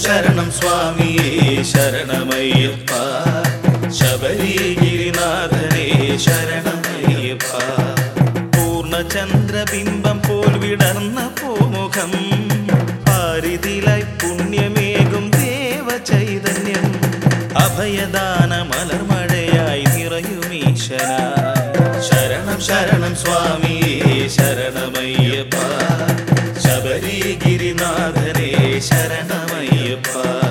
ശരണം സ്വാമിയേ ശരണമയ്യപ്പ ശബരിഗിരിനാഥനേ ശരണമയ്യപ്പ പൂർണ്ണചന്ദ്രബിംബം പോൽ വിടർന്ന പൂമുഖം പാരിതിലായി പുണ്യമേകും ദേവ ചൈതന്യം അഭയദാന മലർമഴയായി നിറയുമീശനായി ശരണം ശരണം സ്വാമിയേ ശരണമയ്യപ്പ ശബരിഗിരിനാഥനേ ശരണമയ്യപ്പ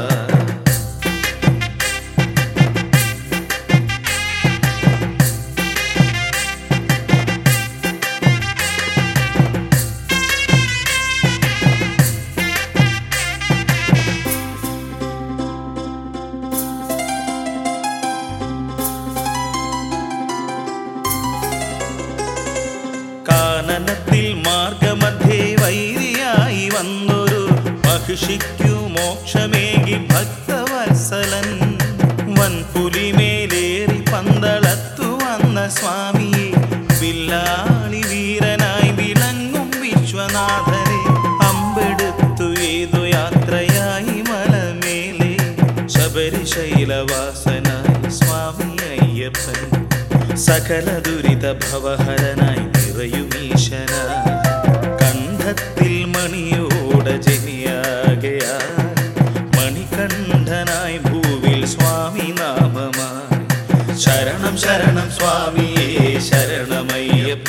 കാനനത്തിൽ മാർഗമധ്യേ വൈരിയായി വന്നൊരു മഹിഷിക്കു മോക്ഷമേകി ഭക്തവത്സലൻ വൻപുലിമേലേറി പന്തളത്തു വന്ന സ്വാമിയെ വില്ലാളി വീരനായി വിളങ്ങും വിശ്വനാഥരെ അമ്പെടുത്തു ഏതു യാത്രയായി മലമേലെ ശബരിശൈലവാസനായി സ്വാമി അയ്യപ്പൻ സകല ദുരിത ഭവഹരനായി നിറയുമീശന കണ്ഠത്തിൽ മണിയോട ജനിയാകയാ മണികണ്ഠനായി ഭൂവിൽ സ്വാമി നാമമായി ശരണം ശരണം സ്വാമിയേ ശരണമയ്യപ്പ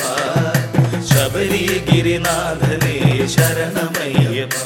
ശബരിഗിരിനാഥനേ ശരണമയ്യപ്പ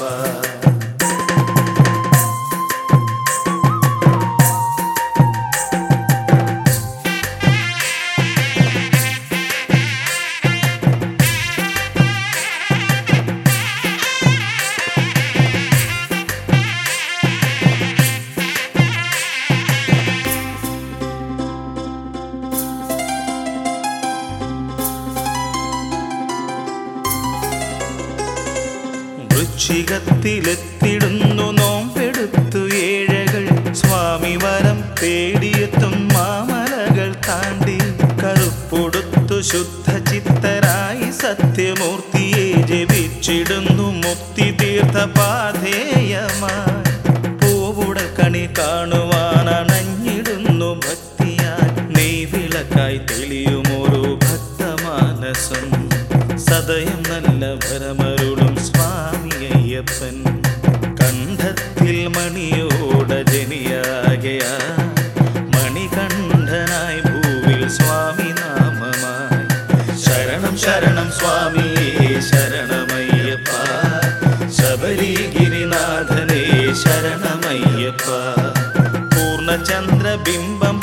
വൃശ്ചികത്തിലെത്തിടുന്നു നോമ്പെടുത്തു ഏഴകൾ സ്വാമി വരം തേടിയെത്തും മാമലകൾ താണ്ടി കറുപ്പൊടുത്തു ശുദ്ധ ചിത്തരായി സത്യമൂർത്തിയെ ജപിച്ചിടുന്നു മുക്തി തീർത്ഥ പാധേയമായി പൂവുട കണി കാണുവാൻ അണഞ്ഞിടുന്നു ഭക്തിയാൽ നെയ്വിളക്കായി തെളിയുമൊരു ഭക്തമാനസം സദയം നല്ല ഭരമരുളും സ്വാമി അയ്യപ്പൻ കണ്ഠത്തിൽ മണിയോട ജനിയാകയാ മണികണ്ഠനായി ഭൂവിൽ സ്വാമി നാമമായി ശരണം ശരണം സ്വാമിയേ ശരണമയ്യപ്പ ശബരിഗിരിനാഥനേ ശരണമയ്യപ്പ പൂർണ്ണചന്ദ്രബിംബം